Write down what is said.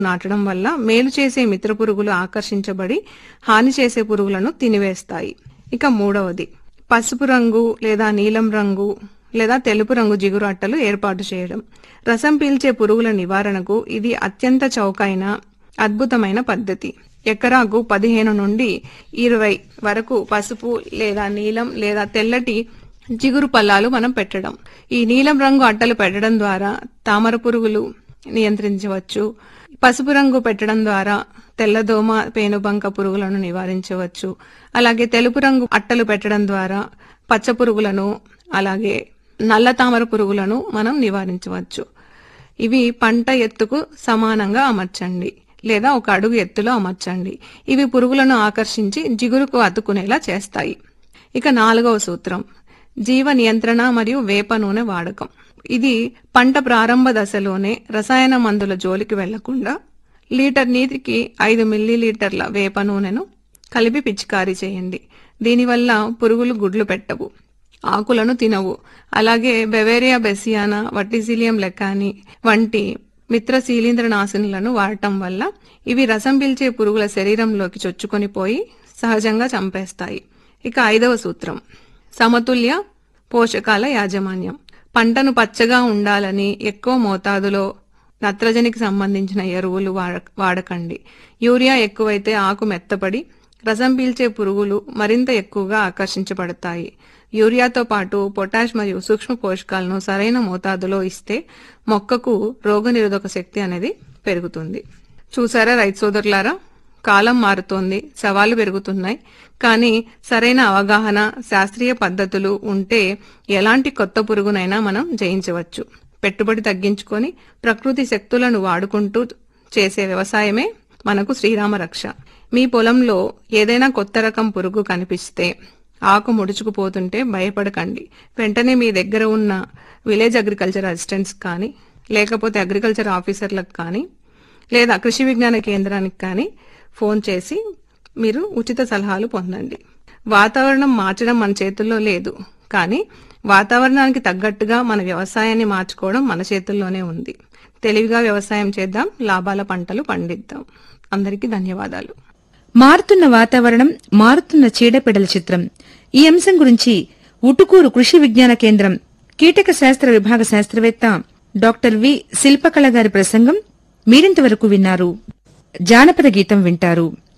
నాటడం వల్ల మేలు చేసే మిత్ర పురుగులు ఆకర్షించబడి హాని చేసే పురుగులను తినివేస్తాయి ఇక మూడవది పసుపు రంగు లేదా నీలం రంగు లేదా తెలుపు రంగు జిగురు అట్టలు ఏర్పాటు చేయడం రసం పీల్చే పురుగుల నివారణకు ఇది అత్యంత చౌకైన అద్భుతమైన పద్ధతి ఎకరాకు పదిహేను నుండి ఇరవై వరకు పసుపు లేదా నీలం లేదా తెల్లటి జిగురు పల్లాలు మనం పెట్టడం ఈ నీలం రంగు అట్టలు పెట్టడం ద్వారా తామర పురుగులు నియంత్రించవచ్చు పసుపు రంగు పెట్టడం ద్వారా తెల్లదోమ పేనుబంక పురుగులను నివారించవచ్చు అలాగే తెలుపు రంగు అట్టలు పెట్టడం ద్వారా పచ్చ పురుగులను అలాగే నల్ల తామర పురుగులను మనం నివారించవచ్చు ఇవి పంట ఎత్తుకు సమానంగా అమర్చండి లేదా ఒక అడుగు ఎత్తులో అమర్చండి ఇవి పురుగులను ఆకర్షించి జిగురుకు అతుకునేలా చేస్తాయి ఇక నాలుగవ సూత్రం జీవ నియంత్రణ మరియు వేప నూనె వాడకం ఇది పంట ప్రారంభ దశలోనే రసాయన మందుల జోలికి వెళ్లకుండా లీటర్ నీటికి ఐదు మిల్లీలీటర్ల వేప నూనెను కలిపి పిచికారీ చేయండి దీనివల్ల పురుగులు గుడ్లు పెట్టవు ఆకులను తినవు అలాగే బెవేరియా బెసియానా వట్టిసిలియం లెకాని వంటి మిత్ర శీలీంద్రనాశనులను వాడటం వల్ల ఇవి రసం పీల్చే పురుగుల శరీరంలోకి చొచ్చుకొని పోయి సహజంగా చంపేస్తాయి ఇక ఐదవ సూత్రం సమతుల్య పోషకాల యాజమాన్యం పంటను పచ్చగా ఉండాలని ఎక్కువ మోతాదులో నత్రజనికి సంబంధించిన ఎరువులు వాడ- వాడకండి యూరియా ఎక్కువైతే ఆకు మెత్తపడి రసం పీల్చే పురుగులు మరింత ఎక్కువగా ఆకర్షించబడతాయి యూరియాతో పాటు పొటాష్ మరియు సూక్ష్మ పోషకాలను సరైన మోతాదులో ఇస్తే మొక్కకు రోగనిరోధక శక్తి అనేది పెరుగుతుంది చూసారా రైతు సోదరులారా కాలం మారుతోంది సవాళ్లు పెరుగుతున్నాయి కానీ సరైన అవగాహన శాస్త్రీయ పద్ధతులు ఉంటే ఎలాంటి కొత్త పురుగునైనా మనం జయించవచ్చు పెట్టుబడి తగ్గించుకొని ప్రకృతి శక్తులను వాడుకుంటూ చేసే వ్యవసాయమే మనకు శ్రీరామ రక్ష మీ పొలంలో ఏదైనా కొత్త రకం పురుగు కనిపిస్తే ఆకు ముడుచుకుపోతుంటే భయపడకండి వెంటనే మీ దగ్గర ఉన్న విలేజ్ అగ్రికల్చర్ అసిస్టెంట్స్ కానీ లేకపోతే అగ్రికల్చర్ ఆఫీసర్లకు కానీ లేదా కృషి విజ్ఞాన కేంద్రానికి కానీ ఫోన్ చేసి మీరు ఉచిత సలహాలు పొందండి వాతావరణం మార్చడం మన చేతుల్లో లేదు కానీ వాతావరణానికి తగ్గట్టుగా మన వ్యవసాయాన్ని మార్చుకోవడం మన చేతుల్లోనే ఉంది తెలివిగా వ్యవసాయం చేద్దాం లాభాల పంటలు పండిద్దాం అందరికీ ధన్యవాదాలు మారుతున్న వాతావరణం మారుతున్న చీడపీడల చిత్రం ఈ అంశం గురించి ఉటుకూరు కృషి విజ్ఞాన కేంద్రం కీటక శాస్త్ర విభాగ శాస్త్రవేత్త డాక్టర్ వి శిల్పకళ గారి ప్రసంగం మీరింతవరకు విన్నారు జానపద గీతం వింటారు